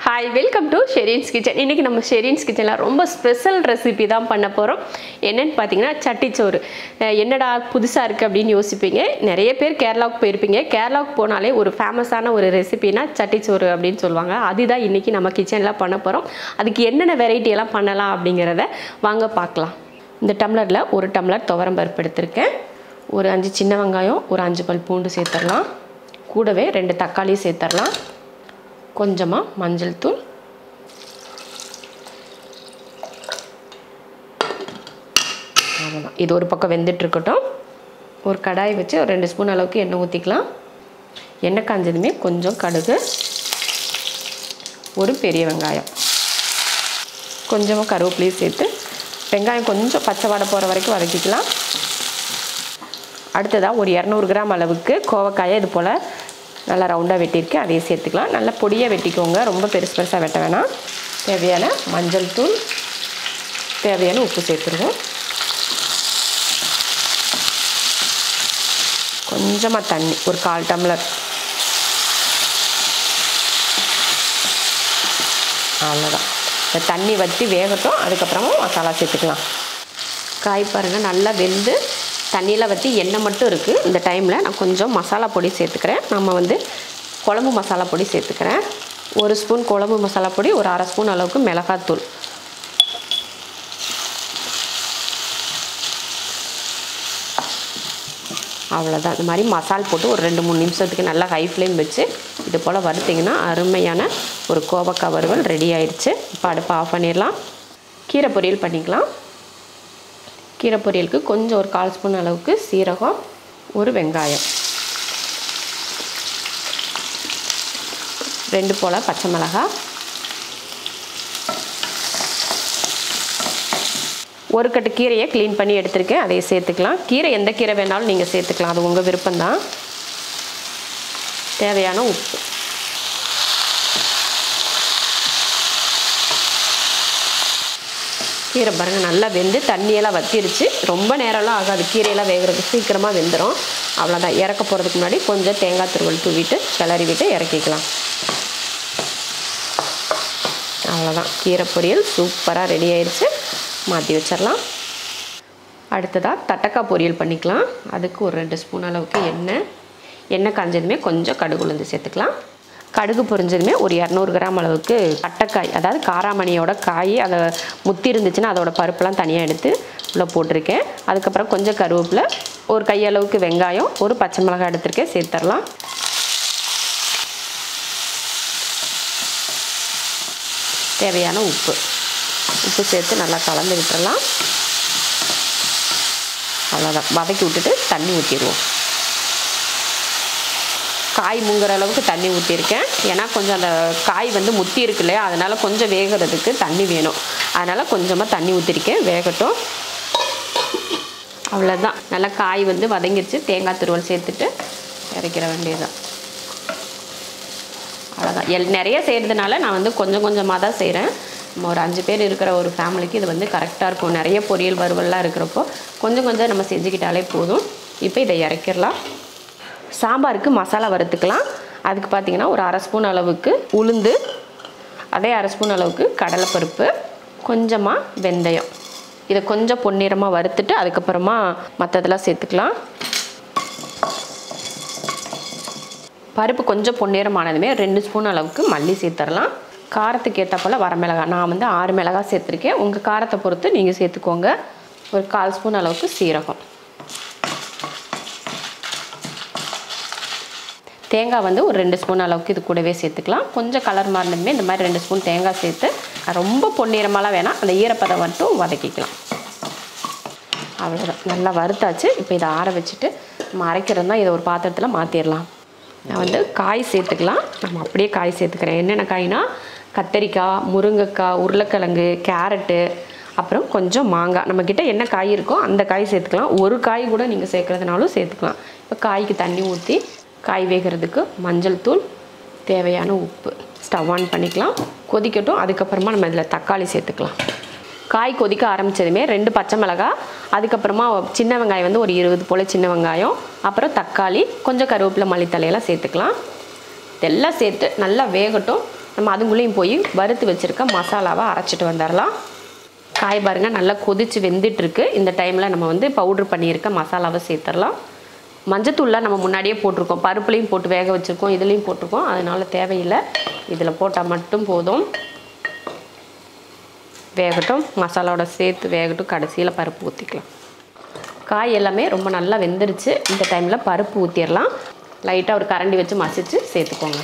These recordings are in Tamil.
hi welcome to Shereen's kitchen இன்றைக்கி நம்ம ஷெரீன்ஸ் கிச்சனில் ரொம்ப ஸ்பெஷல் ரெசிபி தான் பண்ண போகிறோம் என்னென்னு பார்த்தீங்கன்னா சட்டிச்சோறு அஹ் என்னடா புதுசாக இருக்குது அப்படின்னு யோசிப்பீங்க நிறைய பேர் கேரளாவுக்கு போயிருப்பீங்க கேரளாவுக்கு போனாலே ஒரு ஃபேமஸான ஒரு ரெசிபினா சட்டிச்சோறு அப்படின்னு சொல்லுவாங்க அதுதான் இன்றைக்கி நம்ம கிச்சனில் பண்ண போகிறோம் அதுக்கு என்னென்ன வெரைட்டி எல்லாம் பண்ணலாம் அப்படிங்கிறத வாங்க பார்க்கலாம் இந்த டம்ளரில் ஒரு டம்ளர் துவரம் பருப்பு எடுத்திருக்கேன் ஒரு அஞ்சு சின்ன வெங்காயம் ஒரு அஞ்சு பல் பூண்டு சேர்த்துடலாம் கூடவே ரெண்டு தக்காளி சேர்த்துடலாம் கொஞ்சமாக மஞ்சள் தூள் அவ்வளோதான் இது ஒரு பக்கம் வெந்துட்டு இருக்கட்டும் ஒரு கடாய் வச்சு ஒரு ரெண்டு ஸ்பூன் அளவுக்கு எண்ணெய் ஊற்றிக்கலாம் எண்ணெய் காஞ்சதுமே கொஞ்சம் கடுகு ஒரு பெரிய வெங்காயம் கொஞ்சமாக கருவேப்பிலையும் சேர்த்து வெங்காயம் கொஞ்சம் பச்சை வாடை போகிற வரைக்கும் வதக்கிக்கலாம் அடுத்ததாக ஒரு இரநூறு கிராம் அளவுக்கு கோவக்காயை இது போல் நல்லா ரவுண்டாக வெட்டியிருக்கேன் அதையும் சேர்த்துக்கலாம் நல்லா பொடியாக வெட்டிக்கோங்க ரொம்ப பெருசு பெருசாக வெட்ட வேணாம் தேவையான மஞ்சள் தூள் தேவையான உப்பு சேர்த்துருவோம் கொஞ்சமாக தண்ணி ஒரு கால் டம்ளர் அவ்வளோதான் இந்த தண்ணி வற்றி வேகட்டும் அதுக்கப்புறமா மசாலா சேர்த்துக்கலாம் காய் பாருங்கள் நல்லா வெந்து தண்ணியில் வற்றி எண்ணெய் மட்டும் இருக்குது இந்த டைமில் நான் கொஞ்சம் மசாலா பொடி சேர்த்துக்கிறேன் நம்ம வந்து குழம்பு மசாலா பொடி சேர்த்துக்கிறேன் ஒரு ஸ்பூன் குழம்பு மசாலா பொடி ஒரு அரை ஸ்பூன் அளவுக்கு மிளகாத்தூள் அவ்வளோதான் இந்த மாதிரி மசால் போட்டு ஒரு ரெண்டு மூணு நிமிஷத்துக்கு நல்லா ஹை ஃப்ளேம் வச்சு இது போல் வறுத்திங்கன்னா அருமையான ஒரு கோவக்காய் வறுவல் ரெடி ஆயிடுச்சு இப்போ அடுப்பை ஆஃப் பண்ணிடலாம் கீரை பொரியல் பண்ணிக்கலாம் கீரை பொரியலுக்கு கொஞ்சம் ஒரு கால் ஸ்பூன் அளவுக்கு சீரகம் ஒரு வெங்காயம் ரெண்டு போல் பச்சை மிளகாய் ஒரு கட்டு கீரையை க்ளீன் பண்ணி எடுத்திருக்கேன் அதையே சேர்த்துக்கலாம் கீரை எந்த கீரை வேணாலும் நீங்கள் சேர்த்துக்கலாம் அது உங்கள் விருப்பம்தான் தேவையான உப்பு கீரை பாருங்கள் நல்லா வெந்து தண்ணியெல்லாம் வத்திருச்சு ரொம்ப நேரம்லாம் ஆகாது கீரையெல்லாம் வேகிறதுக்கு சீக்கிரமாக வெந்துடும் அவ்வளோதான் இறக்க போகிறதுக்கு முன்னாடி கொஞ்சம் தேங்காய் துருவல் தூவிட்டு கிளறி விட்டு இறக்கிக்கலாம் அவ்வளோதான் கீரை பொரியல் சூப்பராக ரெடி ஆயிடுச்சு மாற்றி வச்சிடலாம் அடுத்ததாக தட்டக்காய் பொரியல் பண்ணிக்கலாம் அதுக்கு ஒரு ரெண்டு ஸ்பூன் அளவுக்கு எண்ணெய் எண்ணெய் காஞ்சதுமே கொஞ்சம் கடுகு உளுந்து சேர்த்துக்கலாம் கடுகு பொரிஞ்சதுமே ஒரு இரநூறு கிராம் அளவுக்கு பட்டைக்காய் அதாவது காராமணியோட காய் அதை முத்தி இருந்துச்சுன்னா அதோட பருப்புலாம் தனியாக எடுத்து உள்ளே போட்டிருக்கேன் அதுக்கப்புறம் கொஞ்சம் கருவேப்பிலை ஒரு கையளவுக்கு வெங்காயம் ஒரு பச்சை மிளகாய் எடுத்திருக்கேன் சேர்த்துடலாம் தேவையான உப்பு உப்பு சேர்த்து நல்லா கலந்து விட்டுறலாம் அவ்வளோதான் வதக்கி விட்டுட்டு தண்ணி ஊற்றிடுவோம் காய் முங்குற அளவுக்கு தண்ணி ஊற்றிருக்கேன் ஏன்னா கொஞ்சம் அந்த காய் வந்து முத்தி இருக்கு இல்லையா அதனால் கொஞ்சம் வேகிறதுக்கு தண்ணி வேணும் அதனால் கொஞ்சமாக தண்ணி ஊற்றிருக்கேன் வேகட்டும் அவ்வளோதான் நல்லா காய் வந்து வதங்கிடுச்சு தேங்காய் துருவல் சேர்த்துட்டு இறக்கிற வேண்டியதுதான் அவ்வளோதான் எல் நிறைய செய்கிறதுனால நான் வந்து கொஞ்சம் கொஞ்சமாக தான் செய்கிறேன் நம்ம ஒரு அஞ்சு பேர் இருக்கிற ஒரு ஃபேமிலிக்கு இது வந்து கரெக்டாக இருக்கும் நிறைய பொரியல் வறுவல்லாம் இருக்கிறப்போ கொஞ்சம் கொஞ்சம் நம்ம செஞ்சுக்கிட்டாலே போதும் இப்போ இதை இறக்கிடலாம் சாம்பாருக்கு மசாலா வறுத்துக்கலாம் அதுக்கு பார்த்திங்கன்னா ஒரு அரை ஸ்பூன் அளவுக்கு உளுந்து அதே அரை ஸ்பூன் அளவுக்கு கடலைப்பருப்பு கொஞ்சமாக வெந்தயம் இதை கொஞ்சம் பொன்னிறமாக வறுத்துட்டு அதுக்கப்புறமா மற்றதெல்லாம் சேர்த்துக்கலாம் பருப்பு கொஞ்சம் பொன்னிறமானதுமே ரெண்டு ஸ்பூன் அளவுக்கு மல்லி சேர்த்துடலாம் காரத்துக்கு ஏற்ற போல் வரமிளகாய் நான் வந்து ஆறு மிளகாய் சேர்த்துருக்கேன் உங்கள் காரத்தை பொறுத்து நீங்கள் சேர்த்துக்கோங்க ஒரு கால் ஸ்பூன் அளவுக்கு சீரகம் தேங்காய் வந்து ஒரு ரெண்டு ஸ்பூன் அளவுக்கு இது கூடவே சேர்த்துக்கலாம் கொஞ்சம் கலர் மாறினதுமே இந்த மாதிரி ரெண்டு ஸ்பூன் தேங்காய் சேர்த்து ரொம்ப பொன்னிறமாலாம் வேணாம் அந்த ஈரப்பதம் மட்டும் வதக்கிக்கலாம் அவ்வளோதான் நல்லா வறுத்தாச்சு இப்போ இதை ஆற வச்சுட்டு நம்ம அரைக்கிறது தான் இதை ஒரு பாத்திரத்தில் மாற்றிடலாம் நான் வந்து காய் சேர்த்துக்கலாம் நம்ம அப்படியே காய் சேர்த்துக்கிறேன் என்னென்ன காய்னா கத்தரிக்காய் முருங்கைக்காய் உருளைக்கிழங்கு கேரட்டு அப்புறம் கொஞ்சம் மாங்காய் நம்மக்கிட்ட என்ன காய் இருக்கோ அந்த காய் சேர்த்துக்கலாம் ஒரு காய் கூட நீங்கள் சேர்க்குறதுனாலும் சேர்த்துக்கலாம் இப்போ காய்க்கு தண்ணி ஊற்றி காய் வேகிறதுக்கு மஞ்சள் தூள் தேவையான உப்பு ஸ்டவ் ஆன் பண்ணிக்கலாம் கொதிக்கட்டும் அதுக்கப்புறமா நம்ம இதில் தக்காளி சேர்த்துக்கலாம் காய் கொதிக்க ஆரம்பித்ததுமே ரெண்டு பச்சை மிளகாய் அதுக்கப்புறமா சின்ன வெங்காயம் வந்து ஒரு இருபது போல் சின்ன வெங்காயம் அப்புறம் தக்காளி கொஞ்சம் கருவேப்பிலை மல்லித்தலையெல்லாம் சேர்த்துக்கலாம் இதெல்லாம் சேர்த்து நல்லா வேகட்டும் நம்ம அதுக்குள்ளேயும் போய் வறுத்து வச்சுருக்க மசாலாவை அரைச்சிட்டு வந்துடலாம் காய் பாருங்கள் நல்லா கொதிச்சு வெந்துட்டுருக்கு இந்த டைமில் நம்ம வந்து பவுட்ரு பண்ணியிருக்க மசாலாவை சேர்த்துடலாம் மஞ்சத்தூள்லாம் நம்ம முன்னாடியே போட்டிருக்கோம் பருப்புலையும் போட்டு வேக வச்சுருக்கோம் இதுலேயும் போட்டிருக்கோம் அதனால தேவையில்லை இதில் போட்டால் மட்டும் போதும் வேகட்டும் மசாலாவோட சேர்த்து வேகட்டும் கடைசியில் பருப்பு ஊற்றிக்கலாம் காய் எல்லாமே ரொம்ப நல்லா வெந்துருச்சு இந்த டைமில் பருப்பு ஊற்றிடலாம் லைட்டாக ஒரு கரண்டி வச்சு மசிச்சு சேர்த்துக்கோங்க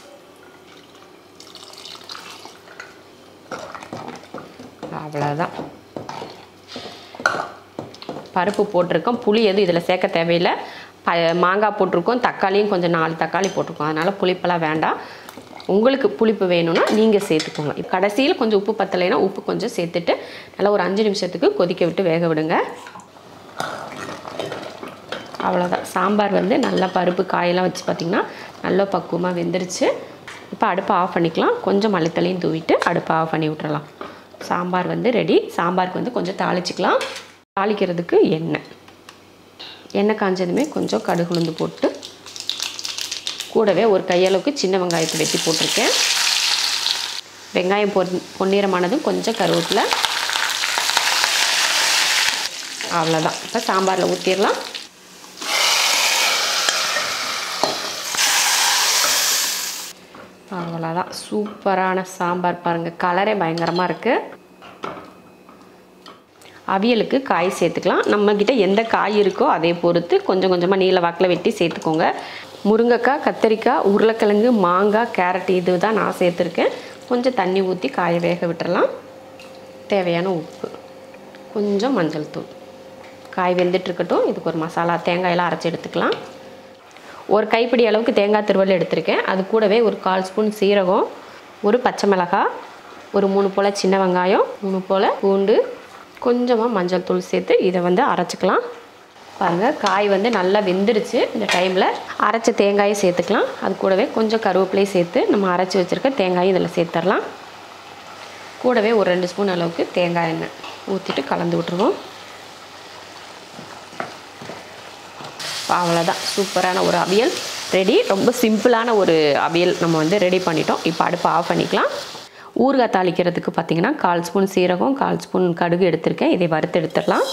அவ்வளோதான் பருப்பு போட்டிருக்கோம் புளி எதுவும் இதில் சேர்க்க தேவையில்லை ப மாங்காய் போட்டிருக்கோம் தக்காளியும் கொஞ்சம் நாலு தக்காளி போட்டிருக்கோம் அதனால் புளிப்பெல்லாம் வேண்டாம் உங்களுக்கு புளிப்பு வேணும்னா நீங்கள் சேர்த்துக்கோங்க இப்போ கடைசியில் கொஞ்சம் உப்பு பத்தலைன்னா உப்பு கொஞ்சம் சேர்த்துட்டு நல்லா ஒரு அஞ்சு நிமிஷத்துக்கு கொதிக்க விட்டு வேக விடுங்க அவ்வளோதான் சாம்பார் வந்து நல்லா பருப்பு காயெல்லாம் வச்சு பார்த்திங்கன்னா நல்லா பக்குவமாக வெந்துருச்சு இப்போ அடுப்பை ஆஃப் பண்ணிக்கலாம் கொஞ்சம் மல்லித்தலையும் தூவிட்டு அடுப்பை ஆஃப் பண்ணி விட்டுறலாம் சாம்பார் வந்து ரெடி சாம்பாருக்கு வந்து கொஞ்சம் தாளிச்சிக்கலாம் தாளிக்கிறதுக்கு எண்ணெய் எண்ணெய் காஞ்சதுமே கொஞ்சம் கடுகு உளுந்து போட்டு கூடவே ஒரு கையளவுக்கு சின்ன வெங்காயத்தை வெட்டி போட்டிருக்கேன் வெங்காயம் பொன் பொன்னிறமானதும் கொஞ்சம் கருவேப்பிலை அவ்வளோதான் இப்போ சாம்பாரில் ஊற்றிடலாம் அவ்வளோதான் சூப்பரான சாம்பார் பாருங்கள் கலரே பயங்கரமாக இருக்குது அவியலுக்கு காய் சேர்த்துக்கலாம் நம்மக்கிட்ட எந்த காய் இருக்கோ அதை பொறுத்து கொஞ்சம் கொஞ்சமாக நீல வாக்கில் வெட்டி சேர்த்துக்கோங்க முருங்கைக்காய் கத்தரிக்காய் உருளைக்கிழங்கு மாங்காய் கேரட் இது தான் நான் சேர்த்துருக்கேன் கொஞ்சம் தண்ணி ஊற்றி காய வேக விட்டுறலாம் தேவையான உப்பு கொஞ்சம் மஞ்சள் தூள் காய் வெந்துட்டு இருக்கட்டும் இதுக்கு ஒரு மசாலா தேங்காயெல்லாம் அரைச்சி எடுத்துக்கலாம் ஒரு கைப்பிடி அளவுக்கு தேங்காய் திருவல் எடுத்திருக்கேன் அது கூடவே ஒரு கால் ஸ்பூன் சீரகம் ஒரு பச்சை மிளகாய் ஒரு மூணு போல் சின்ன வெங்காயம் மூணு போல் பூண்டு கொஞ்சமாக மஞ்சள் தூள் சேர்த்து இதை வந்து அரைச்சிக்கலாம் பாருங்கள் காய் வந்து நல்லா வெந்துருச்சு இந்த டைமில் அரைச்ச தேங்காயை சேர்த்துக்கலாம் அது கூடவே கொஞ்சம் கருவேப்பிலையும் சேர்த்து நம்ம அரைச்சி வச்சுருக்க தேங்காயும் இதில் சேர்த்துடலாம் கூடவே ஒரு ரெண்டு ஸ்பூன் அளவுக்கு தேங்காய் எண்ணெய் ஊற்றிட்டு கலந்து விட்ருவோம் அவ்வளோதான் சூப்பரான ஒரு அவியல் ரெடி ரொம்ப சிம்பிளான ஒரு அவியல் நம்ம வந்து ரெடி பண்ணிட்டோம் இப்போ அடுப்பு ஆஃப் பண்ணிக்கலாம் ஊறுகாய் தாளிக்கிறதுக்கு பார்த்தீங்கன்னா கால் ஸ்பூன் சீரகம் கால் ஸ்பூன் கடுகு எடுத்திருக்கேன் இதை வறுத்து எடுத்துடலாம்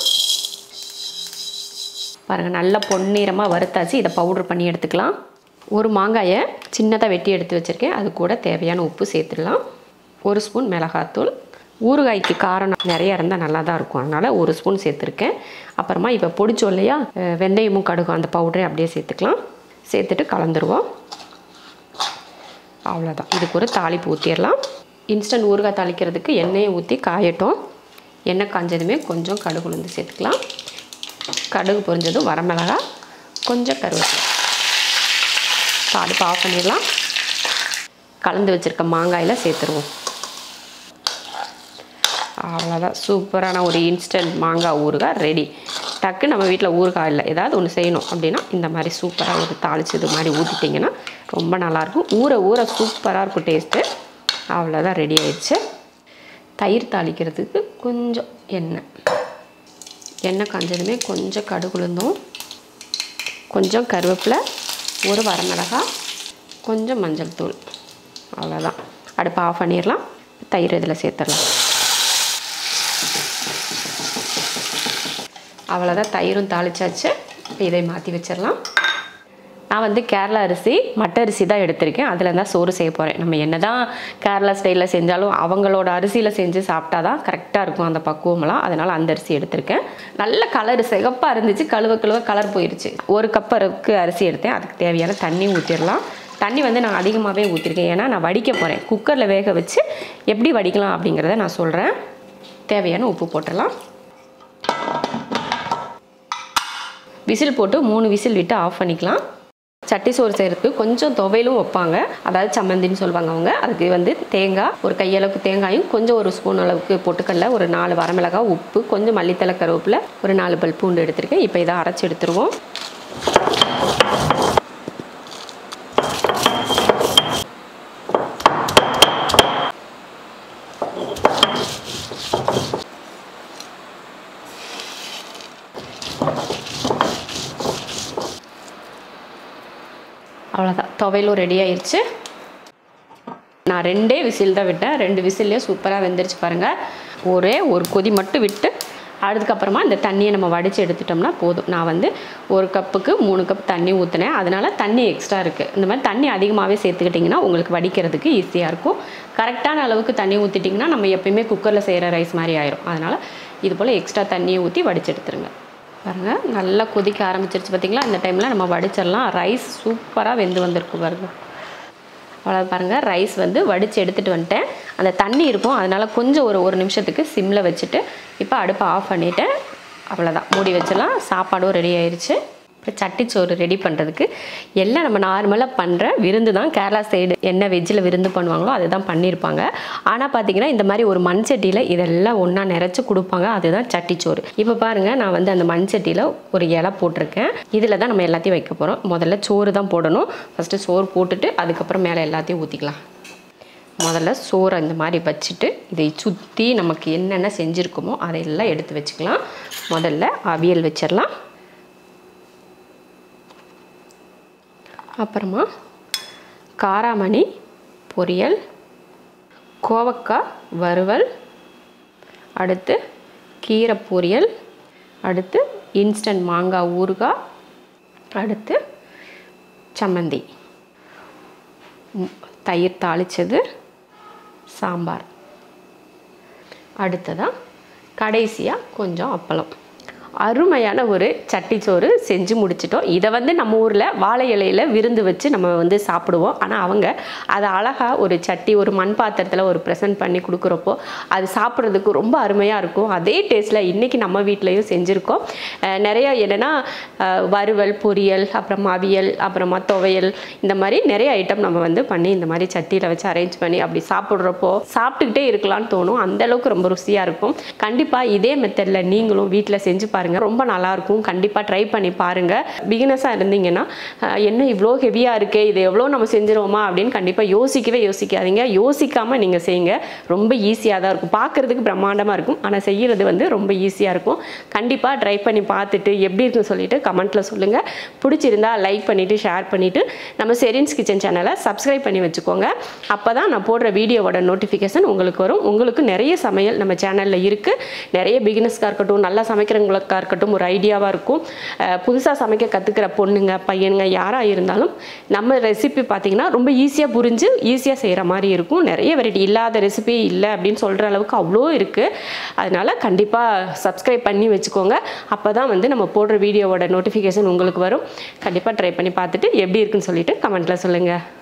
பாருங்கள் நல்லா பொன்னிறமாக வறுத்தாச்சு இதை பவுட்ரு பண்ணி எடுத்துக்கலாம் ஒரு மாங்காயை சின்னதாக வெட்டி எடுத்து வச்சுருக்கேன் அது கூட தேவையான உப்பு சேர்த்துடலாம் ஒரு ஸ்பூன் மிளகாத்தூள் ஊறுகாய்க்கு காரம் நிறைய இருந்தால் நல்லா தான் இருக்கும் அதனால் ஒரு ஸ்பூன் சேர்த்துருக்கேன் அப்புறமா இப்போ பொடிச்சோம் இல்லையா அஹ் வெந்தயமும் கடுகும் அந்த பவுடரை அப்படியே சேர்த்துக்கலாம் சேர்த்துட்டு கலந்துருவோம் அவ்வளோதான் இதுக்கு ஒரு தாளிப்பு ஊற்றிடலாம் இன்ஸ்டன்ட் ஊறுகாய் தாளிக்கிறதுக்கு எண்ணெயை ஊற்றி காயட்டும் எண்ணெய் காஞ்சதுமே கொஞ்சம் கடுகு உளுந்து சேர்த்துக்கலாம் கடுகு பொரிஞ்சதும் வரமிளகா கொஞ்சம் கருவேப்பிலை இப்போ அடுப்பு ஆஃப் பண்ணிடலாம் கலந்து வச்சுருக்க மாங்காயில் சேர்த்துருவோம் அவ்வளோதான் சூப்பரான ஒரு இன்ஸ்டன்ட் மாங்காய் ஊறுகாய் ரெடி டக்கு நம்ம வீட்டில் ஊறுகாய் இல்லை ஏதாவது ஒன்று செய்யணும் அப்படின்னா இந்த மாதிரி சூப்பராக ஒரு தாளிச்சு இது மாதிரி ஊற்றிட்டிங்கன்னா ரொம்ப நல்லாயிருக்கும் ஊற ஊற சூப்பராக இருக்கும் டேஸ்ட்டு அவ்வளோதான் ரெடி ஆயிடுச்சு தயிர் தாளிக்கிறதுக்கு கொஞ்சம் எண்ணெய் எண்ணெய் காஞ்சதுமே கொஞ்சம் கடுகுளுந்தும் கொஞ்சம் கருவேப்பிலை ஒரு வரமிளகாய் கொஞ்சம் மஞ்சள் தூள் அவ்வளோதான் அடுப்பை ஆஃப் பண்ணிடலாம் தயிர் இதில் சேர்த்துடலாம் அவ்வளோதான் தயிரும் தாளிச்சாச்சு இப்போ இதை மாற்றி வச்சிடலாம் நான் வந்து கேரளா அரிசி மட்ட அரிசி தான் எடுத்திருக்கேன் அதில் தான் சோறு செய்ய போகிறேன் நம்ம என்ன தான் கேரளா ஸ்டைலில் செஞ்சாலும் அவங்களோட அரிசியில் செஞ்சு சாப்பிட்டா தான் கரெக்டாக இருக்கும் அந்த பக்குவமெல்லாம் அதனால் அந்த அரிசி எடுத்திருக்கேன் நல்ல கலர் சிகப்பாக இருந்துச்சு கழுவ கழுவ கலர் போயிடுச்சு ஒரு கப் அளவுக்கு அரிசி எடுத்தேன் அதுக்கு தேவையான தண்ணி ஊற்றிடலாம் தண்ணி வந்து நான் அதிகமாகவே ஊற்றிருக்கேன் ஏன்னா நான் வடிக்க போகிறேன் குக்கரில் வேக வச்சு எப்படி வடிக்கலாம் அப்படிங்கிறத நான் சொல்கிறேன் தேவையான உப்பு போட்டுடலாம் விசில் போட்டு மூணு விசில் விட்டு ஆஃப் பண்ணிக்கலாம் சட்டி சோறு செய்கிறதுக்கு கொஞ்சம் துவையிலும் வைப்பாங்க அதாவது சம்மந்தின்னு சொல்லுவாங்க அவங்க அதுக்கு வந்து தேங்காய் ஒரு கையளவுக்கு தேங்காயும் கொஞ்சம் ஒரு ஸ்பூன் அளவுக்கு பொட்டுக்கடல ஒரு நாலு வரமிளகாய் உப்பு கொஞ்சம் மல்லித்தலை கருவேப்பிலை ஒரு நாலு பல் பூண்டு எடுத்திருக்கேன் இப்போ இதை அரைச்சி எடுத்துருவோம் அவ்வளோதான் துவையலும் ரெடி ஆயிடுச்சு நான் நான் ரெண்டே விசில் தான் விட்டேன் ரெண்டு விசில்லே சூப்பராக வெந்துருச்சு பாருங்கள் ஒரே ஒரு கொதி மட்டும் விட்டு அதுக்கப்புறமா இந்த தண்ணியை நம்ம வடித்து எடுத்துட்டோம்னா போதும் நான் வந்து ஒரு கப்புக்கு மூணு கப் தண்ணி ஊற்றினேன் அதனால் தண்ணி எக்ஸ்ட்ரா இருக்குது இந்த மாதிரி தண்ணி அதிகமாகவே சேர்த்துக்கிட்டிங்கன்னா உங்களுக்கு வடிக்கிறதுக்கு ஈஸியாக இருக்கும் கரெக்டான அளவுக்கு தண்ணி ஊற்றிட்டிங்கன்னா நம்ம எப்பயுமே குக்கரில் செய்கிற ரைஸ் மாதிரி ஆயிரும் அதனால் இது போல் எக்ஸ்ட்ரா தண்ணியை ஊற்றி வடிச்சு எடுத்துருங்க பாருங்கள் நல்லா கொதிக்க ஆரம்பிச்சிருச்சு பார்த்தீங்களா இந்த டைமில் நம்ம வடிச்சிடலாம் ரைஸ் சூப்பராக வெந்து வந்திருக்கு பாருங்க அவ்வளோ பாருங்கள் ரைஸ் வந்து வடித்து எடுத்துகிட்டு வந்துட்டேன் அந்த தண்ணி இருக்கும் அதனால் கொஞ்சம் ஒரு ஒரு நிமிஷத்துக்கு சிம்மில் வச்சுட்டு இப்போ அடுப்பை ஆஃப் பண்ணிவிட்டேன் அவ்வளோதான் மூடி வச்சிடலாம் சாப்பாடும் ரெடி ஆயிருச்சு இப்போ சட்டிச்சோறு ரெடி பண்ணுறதுக்கு எல்லாம் நம்ம நார்மலாக பண்ணுற விருந்து தான் கேரளா சைடு என்ன வெஜ்ஜில் விருந்து பண்ணுவாங்களோ அதுதான் பண்ணியிருப்பாங்க ஆனால் பார்த்தீங்கன்னா இந்த மாதிரி ஒரு மண் சட்டியில் இதெல்லாம் ஒன்றா நிறைச்சி கொடுப்பாங்க அதுதான் சட்டிச்சோறு இப்போ பாருங்கள் நான் வந்து அந்த மண் சட்டியில் ஒரு இலை போட்டிருக்கேன் இதில் தான் நம்ம எல்லாத்தையும் வைக்க போகிறோம் முதல்ல சோறு தான் போடணும் ஃபஸ்ட்டு சோறு போட்டுட்டு அதுக்கப்புறம் மேலே எல்லாத்தையும் ஊற்றிக்கலாம் முதல்ல சோறை இந்த மாதிரி வச்சுட்டு இதை சுற்றி நமக்கு என்னென்ன செஞ்சுருக்கோமோ அதையெல்லாம் எடுத்து வச்சுக்கலாம் முதல்ல அவியல் வச்சிடலாம் அப்புறமா காராமணி பொரியல் கோவக்காய் வறுவல் அடுத்து கீரை பொரியல் அடுத்து இன்ஸ்டன்ட் மாங்காய் ஊறுகாய் அடுத்து சம்மந்தி ம், தயிர் தாளிச்சது சாம்பார் அடுத்ததாக கடைசியாக கொஞ்சம் அப்பளம் அருமையான ஒரு சட்டிச்சோறு செஞ்சு முடிச்சிட்டோம் இதை வந்து நம்ம ஊரில் வாழை இலையில் விருந்து வச்சு நம்ம வந்து சாப்பிடுவோம் ஆனால் அவங்க அதை அழகாக ஒரு சட்டி ஒரு மண் பாத்திரத்தில் ஒரு ப்ரெசென்ட் பண்ணி கொடுக்குறப்போ அது சாப்பிட்றதுக்கு ரொம்ப அருமையாக இருக்கும் அதே டேஸ்ட்டில் இன்றைக்கி நம்ம வீட்லேயும் செஞ்சுருக்கோம் அஹ் நிறைய என்னென்னா அஹ் வறுவல் பொரியல் அப்புறம் அவியல் அப்புறமா துவையல் இந்த மாதிரி நிறைய ஐட்டம் நம்ம வந்து பண்ணி இந்த மாதிரி சட்டியில் வச்சு அரேஞ்ச் பண்ணி அப்படி சாப்பிட்றப்போ சாப்பிட்டுக்கிட்டே இருக்கலாம்னு தோணும் அந்த அளவுக்கு ரொம்ப ருசியாக இருக்கும் கண்டிப்பாக இதே மெத்தடில் நீங்களும் வீட்டில் செஞ்சு பாருங்கள் ரொம்ப நல்லாயிருக்கும் கண்டிப்பாக ட்ரை பண்ணி பாருங்கள் பிகினஸாக இருந்தீங்கன்னா அஹ், என்ன இவ்வளோ ஹெவியாக இருக்கே இது எவ்வளோ நம்ம செஞ்சிருவோமா அப்படின்னு கண்டிப்பாக யோசிக்கவே யோசிக்காதீங்க யோசிக்காமல் நீங்கள் செய்யுங்க ரொம்ப ஈஸியாக தான் இருக்கும் பார்க்குறதுக்கு பிரம்மாண்டமாக இருக்கும் ஆனால் செய்கிறது வந்து ரொம்ப ஈஸியாக இருக்கும் கண்டிப்பாக ட்ரை பண்ணி பார்த்துட்டு எப்படி இருக்குன்னு சொல்லிட்டு கமெண்ட்டில் சொல்லுங்கள் பிடிச்சிருந்தா லைக் பண்ணிவிட்டு ஷேர் பண்ணிவிட்டு நம்ம செரின்ஸ் கிச்சன் சேனலை சப்ஸ்கிரைப் பண்ணி வச்சுக்கோங்க அப்போ தான் நான் போடுற வீடியோவோட நோட்டிஃபிகேஷன் உங்களுக்கு வரும் உங்களுக்கு நிறைய சமையல் நம்ம சேனலில் இருக்குது நிறைய பிகினஸ்க்காக இருக்கட்டும் நல்லா சமைக்கிறவங்களுக்காக இருக்கட்டும் ஒரு ஐடியாவாக இருக்கும் புதுசாக சமைக்க கற்றுக்கிற பொண்ணுங்க பையனுங்க யாராக இருந்தாலும் நம்ம ரெசிபி பார்த்தீங்கன்னா ரொம்ப ஈஸியாக புரிஞ்சு ஈஸியாக செய்கிற மாதிரி இருக்கும் நிறைய வெரைட்டி இல்லாத ரெசிபி இல்லை அப்படின்னு சொல்கிற அளவுக்கு அவ்வளோ இருக்குது அதனால் கண்டிப்பாக சப்ஸ்கிரைப் பண்ணி வச்சுக்கோங்க அப்போ தான் வந்து நம்ம போடுற வீடியோவோட நோட்டிஃபிகேஷன் உங்களுக்கு வரும் கண்டிப்பாக ட்ரை பண்ணி பார்த்துட்டு எப்படி இருக்குன்னு சொல்லிட்டு கமெண்ட்டில் சொல்லுங்கள்